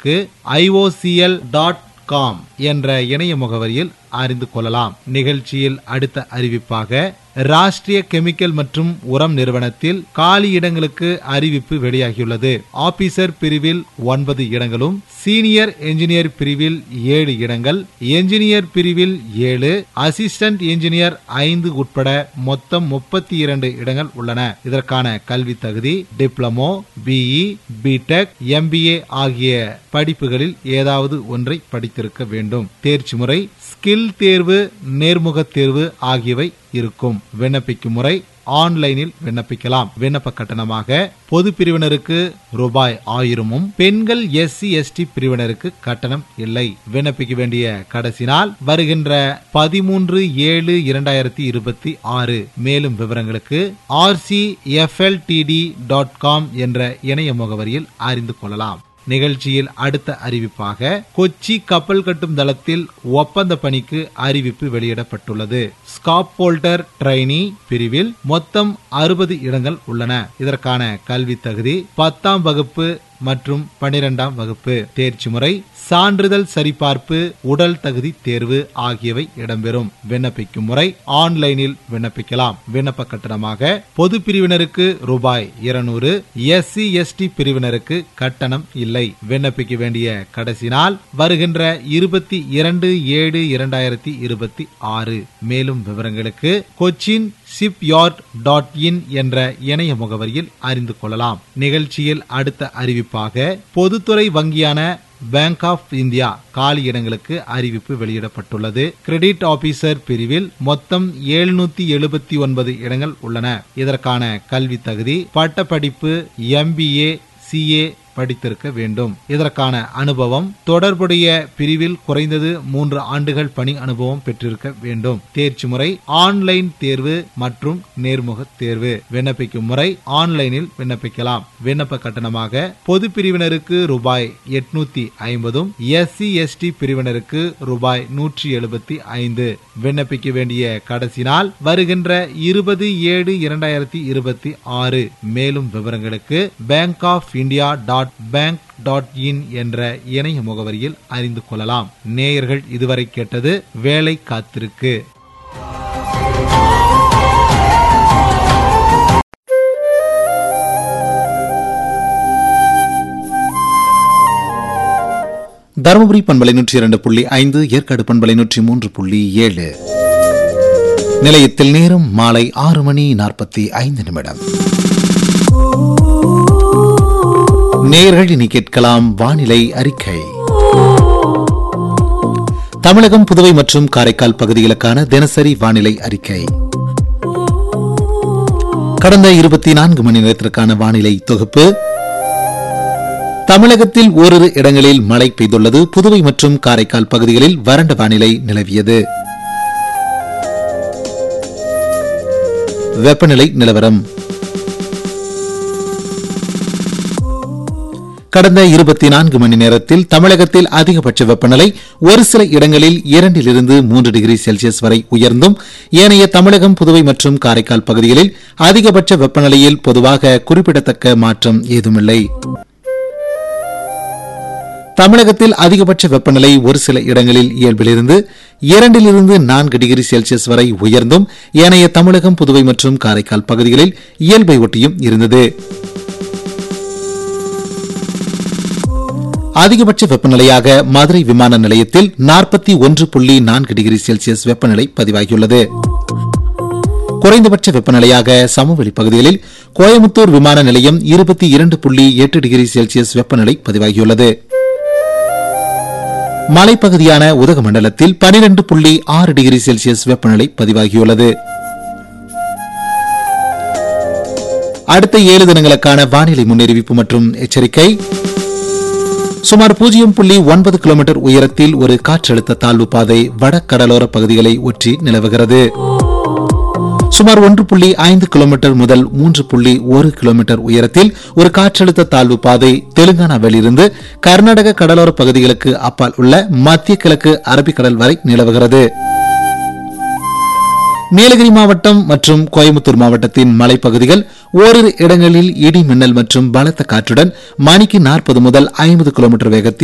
விவரங்களுக்கு IOCL dot com என்ற இணைய முகவரியில் அறிந்து கொள்ளலாம் நிகழ்ச்சியில் அடுத்த அறிவிப்பாக ராஷ்டிரிய கெமிக்கல் மற்றும் உரம் நிறுவனத்தில் காலி இடங்களுக்கு அறிவிப்பு வெளியாகியுள்ளது ஆபீசர் பிரிவில் ஒன்பது இடங்களும் சீனியர் என்ஜினியர் பிரிவில் ஏழு இடங்கள் என்ஜினியர் பிரிவில் ஏழு அசிஸ்டன்ட் என்ஜினியர் ஐந்து உட்பட மொத்தம் முப்பத்தி இரண்டு இடங்கள் உள்ளன இதற்கான கல்வி தகுதி டிப்ளமோ பிஇ பிடெக் எம்பிஏ ஆகிய படிப்புகளில் ஏதாவது ஒன்றை படித்திருக்க வேண்டும் தேர்ச்சி முறை ஸ்கில் தேர்வு நேர்முக தேர்வு ஆகியவை இருக்கும் விண்ணப்பிக்கும் முறை ஆன்லைனில் விண்ணப்பிக்கலாம் விண்ணப்ப கட்டணமாக பொது பிரிவினருக்கு ரூபாய் ஆயிரமும் பெண்கள் எஸ்சி எஸ்டி பிரிவினருக்கு கட்டணம் இல்லை விண்ணப்பிக்க வேண்டிய கடைசி நாள் வருகின்ற பதிமூன்று ஏழு இரண்டாயிரத்தி இருபத்தி ஆறு மேலும் விவரங்களுக்கு ஆர்சி எஃப்எல்டிடி டாட் காம் என்ற இணைய முகவரியில் அறிந்து கொள்ளலாம் நிகழ்ச்சியில் அடுத்த அறிவிப்பாக கொச்சி கப்பல் கட்டும் தளத்தில் ஒப்பந்த பணிக்கு அறிவிப்பு வெளியிடப்பட்டுள்ளது ஸ்காப் போல்டர் ட்ரைனி பிரிவில் மொத்தம் அறுபது இடங்கள் உள்ளன இதற்கான கல்வி தகுதி பத்தாம் வகுப்பு மற்றும் பனிரெண்டாம் வகுப்பு தேர்ச்சி முறை சான்றிதழ் சரிபார்ப்பு உடல் தகுதி தேர்வு ஆகியவை இடம்பெறும் விண்ணப்பிக்கும் முறை ஆன்லைனில் விண்ணப்பிக்கலாம் விண்ணப்ப கட்டணமாக பொது பிரிவினருக்கு ரூபாய் இருநூறு எஸ்சி எஸ்டி பிரிவினருக்கு கட்டணம் இல்லை விண்ணப்பிக்க வேண்டிய கடைசி நாள் வருகின்ற இருபத்தி இரண்டு ஏழு இரண்டாயிரத்தி இருபத்தி ஆறு மேலும் விவரங்களுக்கு கொச்சின் ஷிப்யார்ட் டாட் இன் என்ற இணைய முகவரியில் அறிந்து கொள்ளலாம் நிகழ்ச்சியில் அடுத்த அறிவிப்பாக பொதுத்துறை வங்கியான பேங்க் ஆஃப் இந்தியா காலி இடங்களுக்கு அறிவிப்பு வெளியிடப்பட்டுள்ளது கிரெடிட் ஆபீசர் பிரிவில் மொத்தம் எழுநூத்தி எழுபத்தி ஒன்பது இடங்கள் உள்ளன இதற்கான கல்வி தகுதி பட்டப்படிப்பு எம்பிஏ சிஏ படித்திருக்க வேண்டும் இதற்கான அனுபவம் தொடர்புடைய பிரிவில் குறைந்தது மூன்று ஆண்டுகள் பணி அனுபவம் பெற்றிருக்க வேண்டும் தேர்ச்சி முறை ஆன்லைன் தேர்வு மற்றும் நேர்முக தேர்வு விண்ணப்பிக்கும் முறை ஆன்லைனில் விண்ணப்பிக்கலாம் விண்ணப்ப கட்டணமாக பொது பிரிவினருக்கு ரூபாய் எட்நூத்தி ஐம்பதும் எஸ்சி எஸ்டி பிரிவினருக்கு ரூபாய் நூற்றி எழுபத்தி ஐந்து விண்ணப்பிக்க வேண்டிய கடைசி நாள் வருகின்ற இருபது ஏழு இரண்டாயிரத்தி இருபத்தி ஆறு மேலும் விவரங்களுக்கு bank of India dot bank dot in என்ற இணைய முகவரியில் அறிந்து கொள்ளலாம் நேயர்கள் இதுவரை கேட்டது வேலை காத்திருக்கு தருமபுரி பண்பலை நூற்றி இரண்டு புள்ளி ஐந்து ஏற்காடு பண்பலை நூற்றி மூன்று புள்ளி ஏழு நிலையத்தில் நேரம் மாலை ஆறு மணி நாற்பத்தி ஐந்து நிமிடம் நேர்கள் இனி கேட்கலாம் வானிலை அறிக்கை தமிழகம் புதுவை மற்றும் காரைக்கால் பகுதிகளுக்கான தினசரி வானிலை அறிக்கை கடந்த இருபத்தி நான்கு மணி நேரத்திற்கான வானிலை தொகுப்பு தமிழகத்தில் ஓரிரு இடங்களில் மழை பெய்துள்ளது புதுவை மற்றும் காரைக்கால் பகுதிகளில் வறண்ட வானிலை நிலவியது வெப்பநிலை நிலவரம் கடந்த இருபத்தி நான்கு மணி நேரத்தில் தமிழகத்தில் அதிகபட்ச வெப்பநிலை ஒரு சில இடங்களில் இரண்டிலிருந்து மூன்று டிகிரி செல்சியஸ் வரை உயர்ந்தும் ஏனைய தமிழகம் புதுவை மற்றும் காரைக்கால் பகுதிகளில் அதிகபட்ச வெப்பநிலையில் பொதுவாக குறிப்பிடத்தக்க மாற்றம் ஏதுமில்லை தமிழகத்தில் அதிகபட்ச வெப்பநிலை ஒரு சில இடங்களில் இயல்பிலிருந்து இரண்டிலிருந்து நான்கு டிகிரி செல்சியஸ் வரை உயர்ந்தும் ஏனைய தமிழகம் புதுவை மற்றும் காரைக்கால் பகுதிகளில் இயல்பை ஒட்டியும் இருந்தது அதிகபட்ச வெப்பநிலையாக மதுரை விமான நிலையத்தில் நாற்பத்தி ஒன்று புள்ளி நான்கு டிகிரி செல்சியஸ் வெப்பநிலை பதிவாகியுள்ளது குறைந்தபட்ச வெப்பநிலையாக சமவெளி பகுதிகளில் கோயமுத்தூர் விமான நிலையம் இருபத்தி இரண்டு புள்ளி எட்டு டிகிரி செல்சியஸ் வெப்பநிலை பதிவாகியுள்ளது மலைப்பகுதியான உதகமண்டலத்தில் பனிரெண்டு புள்ளி ஆறு டிகிரி செல்சியஸ் வெப்பநிலை பதிவாகியுள்ளது அடுத்த ஏழு தினங்களுக்கான வானிலை முன்னறிவிப்பு மற்றும் எச்சரிக்கை சுமார் பூஜ்ஜியம் புள்ளி ஒன்பது கிலோமீட்டர் உயரத்தில் ஒரு காற்றழுத்த தாழ்வு பாதை வடகடலோர பகுதிகளை ஒற்றி நிலவுகிறது சுமார் ஒன்று புள்ளி ஐந்து கிலோமீட்டர் முதல் மூன்று புள்ளி ஒரு கிலோமீட்டர் உயரத்தில் ஒரு காற்றழுத்த தாழ்வு பாதை தெலுங்கானாவிலிருந்து கர்நாடக கடலோர பகுதிகளுக்கு அப்பால் உள்ள மத்திய கிழக்கு அரபிக்கடல் வரை நிலவுகிறது நீலகிரி மாவட்டம் மற்றும் கோயம்புத்தூர் மாவட்டத்தின் மலைப்பகுதிகள் ஓரிரு இடங்களில் இடி மின்னல் மற்றும் பலத்த காற்றுடன் மணிக்கு நாற்பது முதல் ஐம்பது கிலோமீட்டர் வேகத்தில்